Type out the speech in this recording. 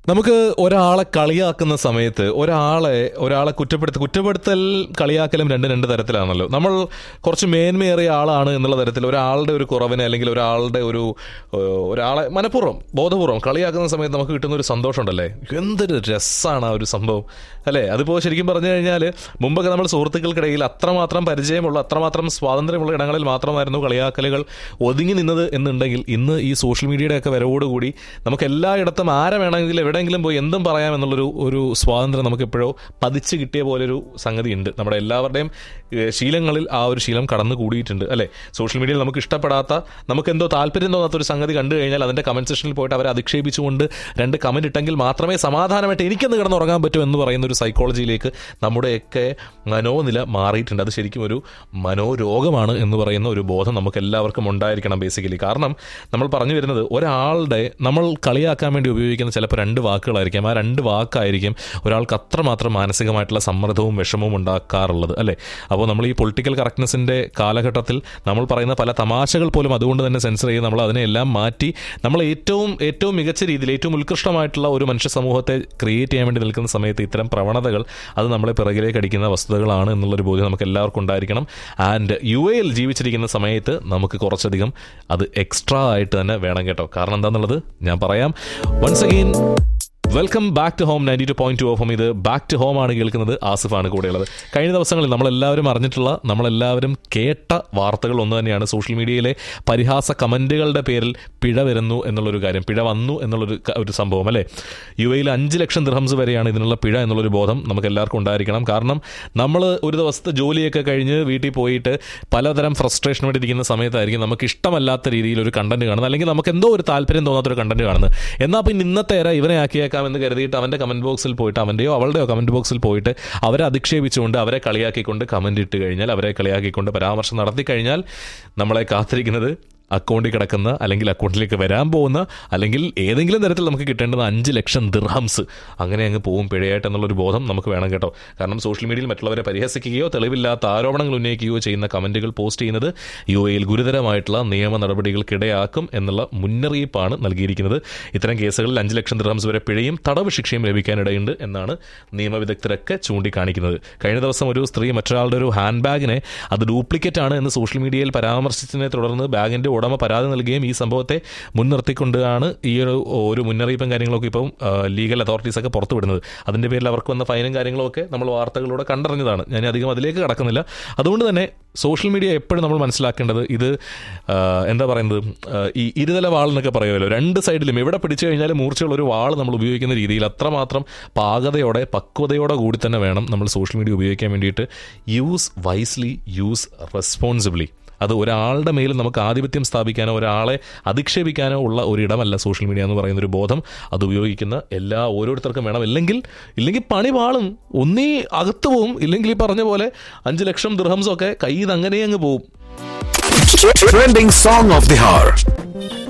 നമുക്ക് ഒരാളെ കളിയാക്കുന്ന സമയത്ത് ഒരാളെ ഒരാളെ കുറ്റപ്പെടുത്ത കുറ്റപ്പെടുത്തൽ കളിയാക്കലും രണ്ട് രണ്ട് തരത്തിലാണല്ലോ നമ്മൾ കുറച്ച് മേന്മയേറിയ ആളാണ് എന്നുള്ള തരത്തിൽ ഒരാളുടെ ഒരു കുറവിനെ അല്ലെങ്കിൽ ഒരാളുടെ ഒരു ഏഹ്, ഒരാളെ മനഃപൂർവ്വം ബോധപൂർവ്വം കളിയാക്കുന്ന സമയത്ത് നമുക്ക് കിട്ടുന്ന ഒരു സന്തോഷം ഉണ്ടല്ലേ എന്തൊരു രസമാണ് ആ ഒരു സംഭവം അല്ലേ അതിപ്പോൾ ശരിക്കും പറഞ്ഞു കഴിഞ്ഞാൽ മുമ്പൊക്കെ നമ്മൾ സുഹൃത്തുക്കൾക്കിടയിൽ അത്രമാത്രം പരിചയമുള്ള അത്രമാത്രം സ്വാതന്ത്ര്യമുള്ള ഇടങ്ങളിൽ മാത്രമായിരുന്നു കളിയാക്കലുകൾ ഒതുങ്ങി നിന്നത് എന്നുണ്ടെങ്കിൽ ഇന്ന് ഈ സോഷ്യൽ മീഡിയയുടെ ഒക്കെ വരവോടുകൂടി നമുക്ക് എല്ലായിടത്തും ആരെ വേണമെങ്കിലും എവിടെയെങ്കിലും പോയി എന്തും പറയാം എന്നുള്ളൊരു ഒരു സ്വാതന്ത്ര്യം നമുക്ക് എപ്പോഴോ പതിച്ചു കിട്ടിയ പോലൊരു സംഗതി ഉണ്ട് നമ്മുടെ എല്ലാവരുടെയും ഏഹ്, ശീലങ്ങളിൽ ആ ഒരു ശീലം കടന്നു കൂടിയിട്ടുണ്ട് അല്ലേ സോഷ്യൽ മീഡിയയിൽ നമുക്ക് ഇഷ്ടപ്പെടാത്ത നമുക്ക് എന്തോ താല്പര്യം തോന്നാത്ത ഒരു സംഗതി കണ്ടു കഴിഞ്ഞാൽ അതിന്റെ കമന്റ് സെക്ഷനിൽ പോയിട്ട് അവരെ അധിക്ഷേപിച്ചുകൊണ്ട് രണ്ട് കമന്റ് ഇട്ടെങ്കിൽ മാത്രമേ സമാധാനമായിട്ട് എനിക്കെന്ന് കിടന്നുറങ്ങാൻ പറ്റൂ എന്ന് പറയുന്ന ഒരു സൈക്കോളജിയിലേക്ക് നമ്മുടെയൊക്കെ മനോനില മാറിയിട്ടുണ്ട് അത് ശരിക്കും ഒരു മനോരോഗമാണ് എന്ന് പറയുന്ന ഒരു ബോധം നമുക്ക് എല്ലാവർക്കും ഉണ്ടായിരിക്കണം ബേസിക്കലി കാരണം നമ്മൾ പറഞ്ഞു വരുന്നത് ഒരാളുടെ നമ്മൾ കളിയാക്കാൻ വേണ്ടി ഉപയോഗിക്കുന്ന ചിലപ്പോൾ രണ്ട് വാക്കുകളായിരിക്കും ആ രണ്ട് വാക്കായിരിക്കും ഒരാൾക്ക് അത്രമാത്രം മാനസികമായിട്ടുള്ള സമ്മർദ്ദവും വിഷമവും ഉണ്ടാക്കാറുള്ളത് അല്ലേ അപ്പോൾ നമ്മൾ ഈ പൊളിറ്റിക്കൽ കറക്റ്റ്നെസ്സിൻ്റെ കാലഘട്ടത്തിൽ നമ്മൾ പറയുന്ന പല തമാശകൾ പോലും അതുകൊണ്ട് തന്നെ സെൻസർ ചെയ്ത് നമ്മൾ അതിനെല്ലാം മാറ്റി നമ്മൾ ഏറ്റവും ഏറ്റവും മികച്ച രീതിയിൽ ഏറ്റവും ഉത്കൃഷ്ടമായിട്ടുള്ള ഒരു മനുഷ്യ സമൂഹത്തെ ക്രിയേറ്റ് ചെയ്യാൻ വേണ്ടി നിൽക്കുന്ന സമയത്ത് ഇത്തരം പ്രവണതകൾ അത് നമ്മളെ പിറകിലേക്ക് അടിക്കുന്ന വസ്തുതകളാണ് എന്നുള്ളൊരു ബോധ്യം നമുക്ക് എല്ലാവർക്കും ഉണ്ടായിരിക്കണം ആൻഡ് യു എയിൽ ജീവിച്ചിരിക്കുന്ന സമയത്ത് നമുക്ക് കുറച്ചധികം അത് എക്സ്ട്രാ ആയിട്ട് തന്നെ വേണം കേട്ടോ കാരണം എന്താണെന്നുള്ളത് ഞാൻ പറയാം once again welcome back to home ninety two point two of ഇത് ബാക്ക് ടു ഹോം ആണ് കേൾക്കുന്നത് ആസിഫാണ് കൂടെയുള്ളത് കഴിഞ്ഞ ദിവസങ്ങളിൽ നമ്മളെല്ലാവരും അറിഞ്ഞിട്ടുള്ള നമ്മളെല്ലാവരും കേട്ട വാർത്തകൾ ഒന്ന് തന്നെയാണ് സോഷ്യൽ മീഡിയയിലെ പരിഹാസ കമന്റുകളുടെ പേരിൽ പിഴ വരുന്നു എന്നുള്ളൊരു കാര്യം പിഴ വന്നു എന്നുള്ളൊരു ക- ഒരു സംഭവം അല്ലേ യു എയിൽ അഞ്ച് ലക്ഷം ദിർഹംസ് വരെയാണ് ഇതിനുള്ള പിഴ എന്നുള്ളൊരു ബോധം നമുക്ക് എല്ലാവർക്കും ഉണ്ടായിരിക്കണം കാരണം നമ്മൾ ഒരു ദിവസത്തെ ജോലിയൊക്കെ കഴിഞ്ഞ് വീട്ടിൽ പോയിട്ട് പലതരം ഫ്രസ്ട്രേഷൻ വേണ്ടി ഇരിക്കുന്ന സമയത്തായിരിക്കും നമുക്ക് ഇഷ്ടമല്ലാത്ത രീതിയിൽ ഒരു കണ്ടന്റ് കാണുന്നത് അല്ലെങ്കിൽ നമുക്ക് എന്തോ ഒരു താല്പര്യം തോന്നാത്തൊരു കണ്ടന്റ് കാണുന്നത് എന്നാൽ പിന്നെ ഇന്നത്തെ ഏര ഇവനെ ആക്കിയേക്കാം എന്ന് കരുതിയിട്ട് അവൻ്റെ കമന്റ് ബോക്സിൽ പോയിട്ട് അവൻ്റെയോ അവളുടെയോ കമന്റ് ബോക്സിൽ പോയിട്ട് അവരെ അധിക്ഷേപിച്ചുകൊണ്ട് അവരെ കളിയാക്കിക്കൊണ്ട് കമന്റ് ഇട്ട് കഴിഞ്ഞാൽ അവരെ കളിയാക്കിക്കൊണ്ട് പരാമർശം നടത്തി കഴിഞ്ഞാൽ നമ്മളെ കാത്തിരിക്കുന്നത് അക്കൗണ്ടിൽ കിടക്കുന്ന അല്ലെങ്കിൽ അക്കൗണ്ടിലേക്ക് വരാൻ പോകുന്ന അല്ലെങ്കിൽ ഏതെങ്കിലും തരത്തിൽ നമുക്ക് കിട്ടേണ്ടുന്ന അഞ്ച് ലക്ഷം ദിർഹംസ് അങ്ങനെ അങ്ങ് പോവും പിഴയായിട്ട് എന്നുള്ളൊരു ബോധം നമുക്ക് വേണം കേട്ടോ കാരണം സോഷ്യൽ മീഡിയയിൽ മറ്റുള്ളവരെ പരിഹസിക്കുകയോ തെളിവില്ലാത്ത ആരോപണങ്ങൾ ഉന്നയിക്കുകയോ ചെയ്യുന്ന കമന്റുകൾ പോസ്റ്റ് ചെയ്യുന്നത് യു എയിൽ ഗുരുതരമായിട്ടുള്ള നിയമ നടപടികൾക്കിടയാക്കും എന്നുള്ള മുന്നറിയിപ്പാണ് നൽകിയിരിക്കുന്നത് ഇത്തരം കേസുകളിൽ അഞ്ച് ലക്ഷം ദിർഹംസ് വരെ പിഴയും തടവ് ശിക്ഷയും ലഭിക്കാനിടയുണ്ട് എന്നാണ് നിയമവിദഗ്ധരൊക്കെ ചൂണ്ടിക്കാണിക്കുന്നത് കഴിഞ്ഞ ദിവസം ഒരു സ്ത്രീ മറ്റൊരാളുടെ ഒരു ഹാൻഡ് ബാഗിനെ അത് ഡ്യൂപ്ലിക്കേറ്റ് ആണ് എന്ന് സോഷ്യൽ മീഡിയയിൽ പരാമർശിച്ചതിനെ തുടർന്ന് ബാഗിന്റെ ഉടമ പരാതി നൽകുകയും ഈ സംഭവത്തെ മുൻനിർത്തിക്കൊണ്ടാണ് ഈ ഒരു ഒരു മുന്നറിയിപ്പും കാര്യങ്ങളൊക്കെ ഇപ്പം ലീഗൽ അതോറിറ്റീസ് ഒക്കെ പുറത്തുവിടുന്നത് അതിന്റെ പേരിൽ അവർക്ക് വന്ന ഫൈനും കാര്യങ്ങളൊക്കെ നമ്മൾ വാർത്തകളിലൂടെ കണ്ടറിഞ്ഞതാണ് ഞാൻ അധികം അതിലേക്ക് കടക്കുന്നില്ല അതുകൊണ്ട് തന്നെ സോഷ്യൽ മീഡിയ എപ്പോഴും നമ്മൾ മനസ്സിലാക്കേണ്ടത് ഇത് ആ, എന്താ പറയുന്നത് ആ, ഈ ഇരുതല വാൾ എന്നൊക്കെ പറയുമല്ലോ രണ്ട് സൈഡിലും എവിടെ പിടിച്ചു കഴിഞ്ഞാലും മൂർച്ചയുള്ള ഒരു വാൾ നമ്മൾ ഉപയോഗിക്കുന്ന രീതിയിൽ അത്രമാത്രം പാകതയോടെ പക്വതയോടെ കൂടി തന്നെ വേണം നമ്മൾ സോഷ്യൽ മീഡിയ ഉപയോഗിക്കാൻ വേണ്ടിയിട്ട് യൂസ് വൈസ്ലി യൂസ് റെസ്പോൺസിബിളി അത് ഒരാളുടെ മേൽ നമുക്ക് ആധിപത്യം സ്ഥാപിക്കാനോ ഒരാളെ അധിക്ഷേപിക്കാനോ ഉള്ള ഒരിടമല്ല സോഷ്യൽ മീഡിയ എന്ന് പറയുന്ന ഒരു ബോധം അത് ഉപയോഗിക്കുന്ന എല്ലാ ഓരോരുത്തർക്കും വേണം ഇല്ലെങ്കിൽ ഇല്ലെങ്കിൽ പണി പാളും ഒന്നീ അകത്ത് പോവും ഇല്ലെങ്കിൽ ഈ പറഞ്ഞ പോലെ അഞ്ച് ലക്ഷം ദിർഹംസ് ഒക്കെ കയ്യിൽ നിന്ന് അങ്ങനെ അങ്ങ് പോവും Trending song of the hour.